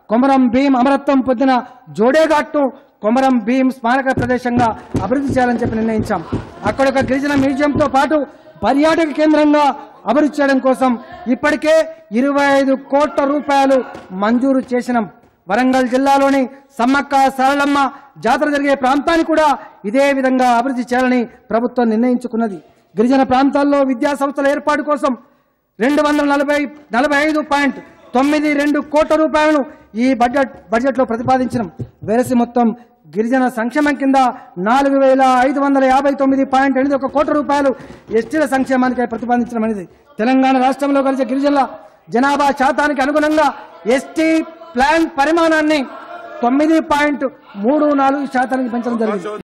కొమరం భీం అమరత్వం పొందిన జోడేఘాట్ను కొమరం భీం స్మారక ప్రదేశంగా అభివృద్ధి చేయాలని చెప్పి నిర్ణయించాం అక్కడ ఒక గిరిజన మ్యూజియంతో పాటు పర్యాటక కేంద్రంగా అభివృద్ధి చేయడం కోసం ఇప్పటికే ఇరవై ఐదు కోట్ల రూపాయలు మంజూరు చేసినాం వరంగల్ జిల్లాలోని సమ్మక్క సరళమ్మ జాతర జరిగే ప్రాంతాన్ని కూడా ఇదే విధంగా అభివృద్ధి చేయాలని ప్రభుత్వం నిర్ణయించుకున్నది గిరిజన ప్రాంతాల్లో విద్యా సంస్థల ఏర్పాటు కోసం రెండు వందల నలభై నలభై ఐదు పాయింట్ తొమ్మిది రెండు కోట్ల రూపాయలను ఈ బడ్జెట్ బడ్జెట్లో ప్రతిపాదించినాం వెరసి మొత్తం గిరిజన సంక్షేమం కింద నాలుగు వేల ఐదు వందల యాభై తొమ్మిది పాయింట్ ఎనిమిది ఒక కోట్ల రూపాయలు ఎస్టీల సంక్షేమానికి ప్రతిపాదించడం అనేది తెలంగాణ రాష్ట్రంలో కలిసే గిరిజనుల జనాభా శాతానికి అనుగుణంగా ఎస్టీ ప్లాన్ పరిమాణాన్ని తొమ్మిది పాయింట్ మూడు నాలుగు శాతానికి పెంచడం జరిగింది